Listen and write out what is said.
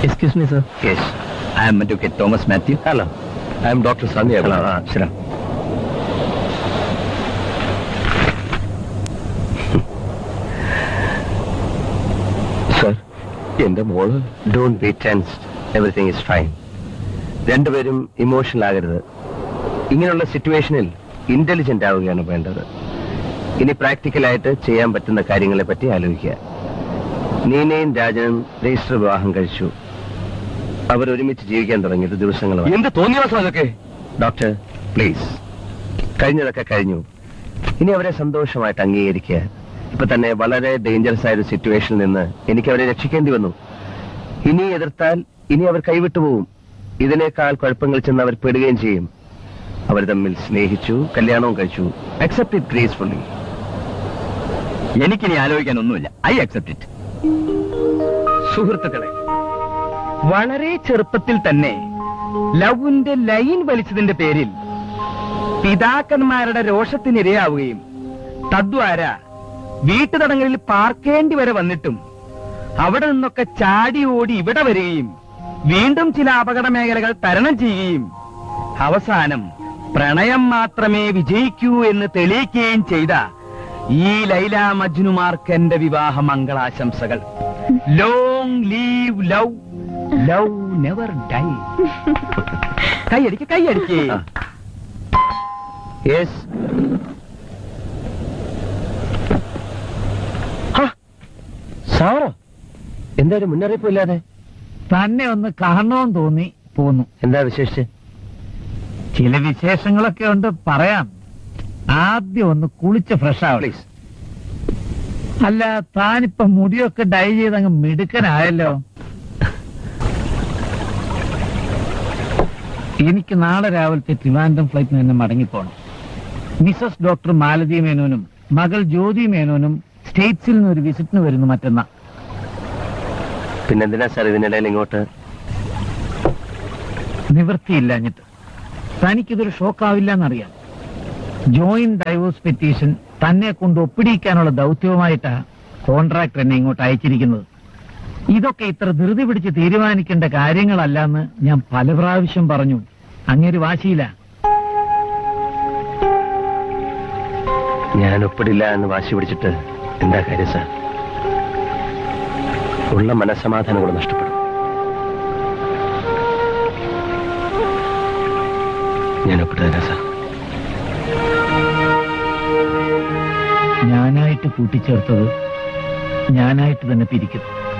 excuse me sir yes I'm advocate Thomas Mathew hello I'm doctor Sandhya hello ആ ശരി sir എന്റെ മോള് don't be tense everything is fine രണ്ടുപേരും emotional ആകരുത് ഇങ്ങനെയുള്ള സിറ്റുവേഷനിൽ ഇന്റലിജന്റ് ആവുകയാണ് വേണ്ടത് ഇനി പ്രാക്ടിക്കലായിട്ട് ചെയ്യാൻ പറ്റുന്ന കാര്യങ്ങളെ പറ്റി ആലോചിക്കുക നീനയും രാജനും രജിസ്റ്റർ വിവാഹം കഴിച്ചു അവർ ഒരുമിച്ച് ജീവിക്കാൻ തുടങ്ങിയിട്ട് ദിവസങ്ങൾ എന്ത് തോന്നിയാസം അതൊക്കെ ഡോക്ടർ പ്ലീസ് കഴിഞ്ഞതൊക്കെ കഴിഞ്ഞു ഇനി അവരെ സന്തോഷമായിട്ട് അംഗീകരിക്കുക ഇപ്പൊ തന്നെ വളരെ ഡേഞ്ചറസ് ആയ ഒരു സിറ്റുവേഷനിൽ നിന്ന് എനിക്ക് അവരെ രക്ഷിക്കേണ്ടി വന്നു ഇനി എതിർത്താൽ ഇനി അവർ കൈവിട്ടു പോവും ഇതിനേക്കാൾ കുഴപ്പങ്ങൾ ചെന്ന് അവർ പെടുകയും ചെയ്യും അവർ തമ്മിൽ സ്നേഹിച്ചു കല്യാണവും കഴിച്ചു അക്സെപ്റ്റ് ഇറ്റ് ഗ്രേസ്ഫുള്ളി എനിക്കിനി ആലോചിക്കാനൊന്നുമില്ല ഐ അക്സെപ്റ്റ് ഇറ്റ് സുഹൃത്തുക്കളെ വളരെ ചെറുപ്പത്തിൽ തന്നെ ലവിന്റെ ലൈൻ വലിച്ചതിന്റെ പേരിൽ പിതാക്കന്മാരുടെ രോഷത്തിനിരയാവുകയും തദ്വാര വീട്ടുതടങ്ങളിൽ പാർക്കേണ്ടി വരെ വന്നിട്ടും അവിടെ നിന്നൊക്കെ ചാടി ഓടി ഇവിടെ വരികയും വീണ്ടും ചില അപകട മേഖലകൾ തരണം ചെയ്യുകയും അവസാനം പ്രണയം മാത്രമേ വിജയിക്കൂ എന്ന് തെളിയിക്കുകയും ചെയ്ത ഈ ലൈല മജ്നുമാർക്ക് എന്റെ വിവാഹ മംഗളാശംസകൾ long live love love never die കൈയടിക്ക് കൈയടിക്ക് യെസ് സാറോ എന്താ ഒരു മുന്നറിയിപ്പ് ഇല്ലാതെ തന്നെ ഒന്ന് കാണണമെന്ന് തോന്നി പോന്നു എന്താ വിശേഷിച്ച് ചില വിശേഷങ്ങളൊക്കെ ഉണ്ട് പറയാം ആദ്യം ഒന്ന് കുളിച്ച് ഫ്രഷ് ആവണം പ്ലീസ് അല്ല താനിപ്പം മുടിയൊക്കെ ഡൈ ചെയ്ത് അങ്ങ് മിടുക്കനായല്ലോ എനിക്ക് നാളെ രാവിലത്തെ ട്രിവാൻഡ്രം ഫ്ലൈറ്റിന് തന്നെ മടങ്ങിപ്പോണം മിസസ് ഡോക്ടർ മാലതി മേനോനും മകൾ ജ്യോതി മേനോനും സ്റ്റേറ്റ്സിൽ നിന്ന് ഒരു വിസിറ്റിന് വരുന്നു മറ്റന്നാ പിന്നെന്തിനാ സാർ ഇതിനിടയിൽ ഇങ്ങോട്ട് നിവൃത്തിയില്ലഞ്ഞിട്ട് തനിക്കിതൊരു ഷോക്കാവില്ല എന്നറിയാം ജോയിന്റ് ഡൈവോഴ്സ് പെറ്റീഷൻ തന്നെ കൊണ്ട് ഒപ്പിടിക്കാനുള്ള ദൗത്യവുമായിട്ടാ കോൺട്രാക്ടർ എന്നെ ഇങ്ങോട്ട് അയച്ചിരിക്കുന്നത് ഇതൊക്കെ ഇത്ര ധൃതി പിടിച്ച് തീരുമാനിക്കേണ്ട കാര്യങ്ങളല്ലെന്ന് ഞാൻ പല പ്രാവശ്യം പറഞ്ഞു അങ്ങേര് വാശിയില്ല ഞാൻ ഒപ്പിടില്ല എന്ന് വാശി പിടിച്ചിട്ട് എന്താ കാര്യം സാർ ഉള്ള മനസ്സമാധാനം കൂടെ നഷ്ടപ്പെടും ഞാൻ ഒപ്പിട്ട് തരാം സാർ ഞാനായിട്ട് കൂട്ടിച്ചേർത്തത് ഞാനായിട്ട് തന്നെ പിരിക്കും